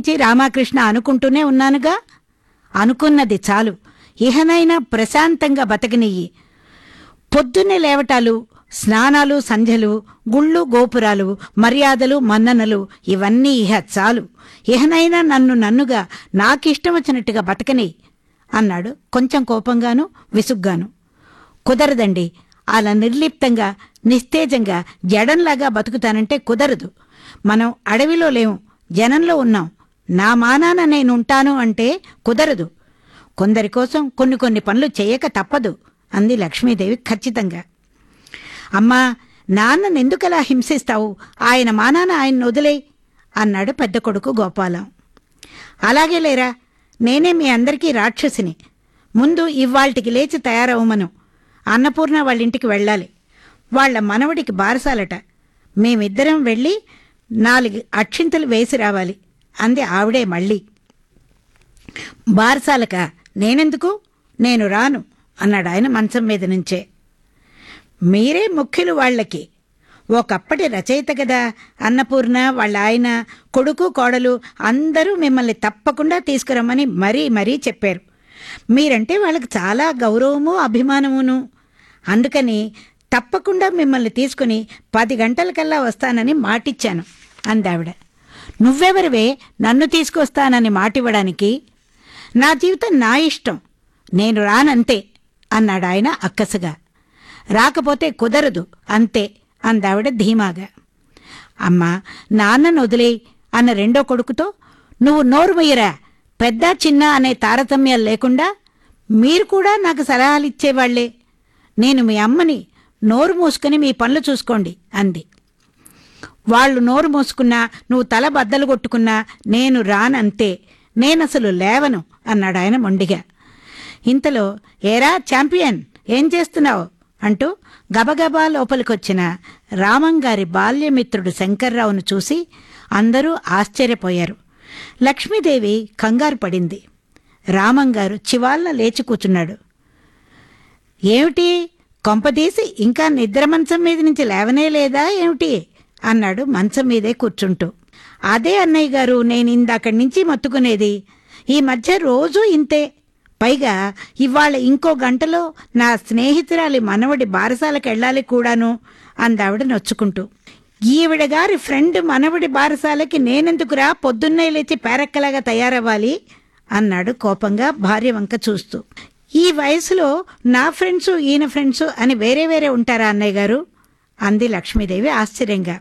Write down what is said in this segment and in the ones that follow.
నుంచి రామకృష్ణ అనుకుంటూనే ఉన్నానుగా అనుకున్నది చాలు ఇహనైనా ప్రశాంతంగా బతకనియ్యి పొద్దున్నే లేవటాలు స్నానాలు సంధ్యలు గుళ్ళు గోపురాలు మర్యాదలు మన్ననలు ఇవన్నీ ఇహ చాలు ఇహనైనా నన్ను నన్నుగా నాకిష్టం వచ్చినట్టుగా బతకని అన్నాడు కొంచెం కోపంగాను విసుగ్గాను కుదరదండి అలా నిర్లిప్తంగా నిస్తేజంగా జడంలాగా బతుకుతానంటే కుదరదు మనం అడవిలో లేము జనంలో ఉన్నాం నా మానాన నేనుంటాను అంటే కుదరదు కొందరి కోసం కొన్ని కొన్ని పనులు చేయక తప్పదు అంది లక్ష్మీదేవి ఖచ్చితంగా అమ్మా నాన్నను ఎందుకలా హింసిస్తావు ఆయన మానాన ఆయన వదిలే అన్నాడు పెద్ద కొడుకు గోపాలం అలాగే లేరా నేనే మీ అందరికీ రాక్షసిని ముందు ఇవాల్టికి లేచి తయారవ్వమను అన్నపూర్ణ వాళ్ళ ఇంటికి వెళ్ళాలి వాళ్ళ మనవడికి బారసాలట మేమిద్దరం వెళ్ళి నాలుగు అక్షింతలు వేసి రావాలి అంది ఆవిడే మళ్ళీ బారసాలక నేనెందుకు నేను రాను అన్నాడు ఆయన మంచం మీద నుంచే మీరే ముఖ్యులు వాళ్ళకి ఒకప్పటి రచయిత కదా అన్నపూర్ణ వాళ్ళ ఆయన కొడుకు కోడలు అందరూ మిమ్మల్ని తప్పకుండా తీసుకురమ్మని మరీ మరీ చెప్పారు మీరంటే వాళ్ళకి చాలా గౌరవము అభిమానమును అందుకని తప్పకుండా మిమ్మల్ని తీసుకుని పది గంటలకల్లా వస్తానని మాటిచ్చాను అందావిడ నువ్వెవరివే నన్ను తీసుకొస్తానని మాటివ్వడానికి నా జీవితం నా ఇష్టం నేను రానంతే అన్నాడు ఆయన అక్కసగా రాకపోతే కుదరదు అంతే అందావిడ ధీమాగా అమ్మా నాన్నను వదిలే అన్న రెండో కొడుకుతో నువ్వు నోరు మొయ్యరా పెద్ద చిన్న అనే తారతమ్యాలు లేకుండా మీరు కూడా నాకు సలహాలు ఇచ్చేవాళ్లే నేను మీ అమ్మని నోరు మూసుకుని మీ పనులు చూసుకోండి అంది వాళ్ళు నోరు మూసుకున్నా నువ్వు తల బద్దలు కొట్టుకున్నా నేను రానంతే నేనసలు లేవను అన్నాడు ఆయన మొండిగా ఇంతలో ఏరా ఛాంపియన్ ఏం చేస్తున్నావు అంటూ గబగబా లోపలికొచ్చిన రామంగారి బాల్యమిత్రుడు శంకర్రావును చూసి అందరూ ఆశ్చర్యపోయారు లక్ష్మీదేవి కంగారు పడింది రామంగారు చివాళ్ళ లేచి కూచున్నాడు ఏమిటి కొంపదీసి ఇంకా నిద్ర మంచం మీద నుంచి లేవనే లేదా ఏమిటి అన్నాడు మంచం మీదే కూర్చుంటూ అదే అన్నయ్య గారు నేను ఇందాకడి నుంచి మొత్తుకునేది ఈ మధ్య రోజూ ఇంతే పైగా ఇవాళ ఇంకో గంటలో నా స్నేహితురాలి మనవడి బారసాలకు వెళ్ళాలి కూడాను అందావిడ నొచ్చుకుంటూ ఈవిడ గారి ఫ్రెండ్ మనవడి బారసాలకి నేనెందుకురా పొద్దున్నే లేచి పేరక్కలాగా తయారవ్వాలి అన్నాడు కోపంగా భార్య వంక చూస్తూ ఈ వయసులో నా ఫ్రెండ్స్ ఈయన ఫ్రెండ్స్ అని వేరే వేరే ఉంటారా అన్నయ్య గారు అంది లక్ష్మీదేవి ఆశ్చర్యంగా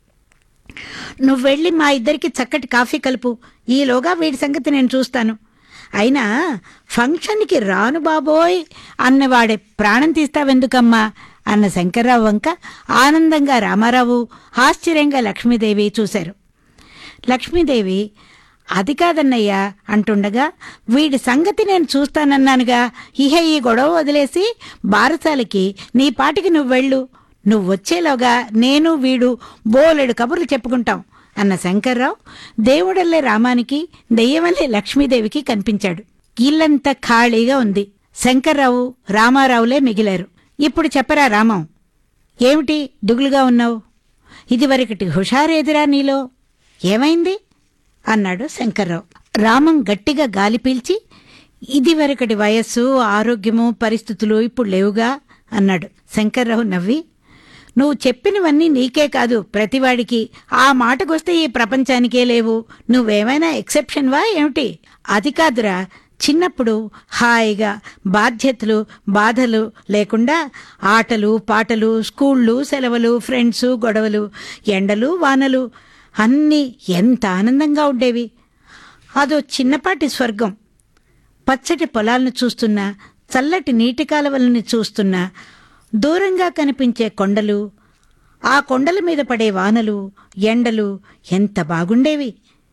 నువ్వు వెళ్ళి మా ఇద్దరికి చక్కటి కాఫీ కలుపు ఈలోగా వీడి సంగతి నేను చూస్తాను అయినా ఫంక్షన్కి రాను బాబోయ్ అన్నవాడే ప్రాణం తీస్తావెందుకమ్మా అన్న శంకర్రావు వంక ఆనందంగా రామారావు ఆశ్చర్యంగా లక్ష్మీదేవి చూశారు లక్ష్మీదేవి అది కాదన్నయ్యా అంటుండగా వీడి సంగతి నేను చూస్తానన్నానుగా ఇహ ఈ గొడవ వదిలేసి బారసాలకి నీ పాటికి నువ్వు వెళ్ళు నువ్వు వచ్చేలోగా నేను వీడు బోలెడు కబుర్లు చెప్పుకుంటాం అన్న శంకర్రావు దేవుడల్లే రామానికి దెయ్యమల్లే లక్ష్మీదేవికి కనిపించాడు ఇల్లంతా ఖాళీగా ఉంది శంకర్రావు రామారావులే మిగిలారు ఇప్పుడు చెప్పరా రామం ఏమిటి దిగులుగా ఉన్నావు ఇదివరకటి హుషారేదిరా నీలో ఏమైంది అన్నాడు శంకర్రావు రామం గట్టిగా గాలి పీల్చి ఇదివరకటి వయస్సు ఆరోగ్యము పరిస్థితులు ఇప్పుడు లేవుగా అన్నాడు శంకర్రావు నవ్వి నువ్వు చెప్పినవన్నీ నీకే కాదు ప్రతివాడికి ఆ మాటకొస్తే ఈ ప్రపంచానికే లేవు నువ్వేమైనా ఎక్సెప్షన్వా ఏమిటి అది కాదురా చిన్నప్పుడు హాయిగా బాధ్యతలు బాధలు లేకుండా ఆటలు పాటలు స్కూళ్ళు సెలవులు ఫ్రెండ్స్ గొడవలు ఎండలు వానలు అన్నీ ఎంత ఆనందంగా ఉండేవి అదో చిన్నపాటి స్వర్గం పచ్చటి పొలాలను చూస్తున్నా చల్లటి నీటి కాలువలను చూస్తున్నా దూరంగా కనిపించే కొండలు ఆ కొండల మీద పడే వానలు ఎండలు ఎంత బాగుండేవి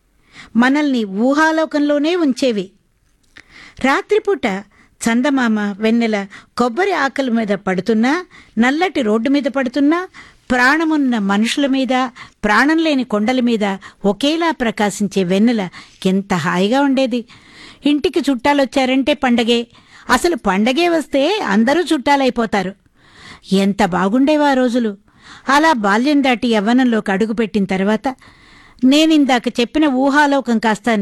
మనల్ని ఊహాలోకంలోనే ఉంచేవి రాత్రిపూట చందమామ వెన్నెల కొబ్బరి ఆకల మీద పడుతున్నా నల్లటి రోడ్డు మీద పడుతున్నా ప్రాణమున్న మనుషుల మీద ప్రాణం లేని కొండల మీద ఒకేలా ప్రకాశించే వెన్నెల ఎంత హాయిగా ఉండేది ఇంటికి చుట్టాలొచ్చారంటే పండగే అసలు పండగే వస్తే అందరూ చుట్టాలైపోతారు ఎంత బాగుండేవా ఆ రోజులు అలా బాల్యం దాటి యవ్వనంలోకి అడుగుపెట్టిన తర్వాత నేనిందాక చెప్పిన ఊహాలోకం కాస్త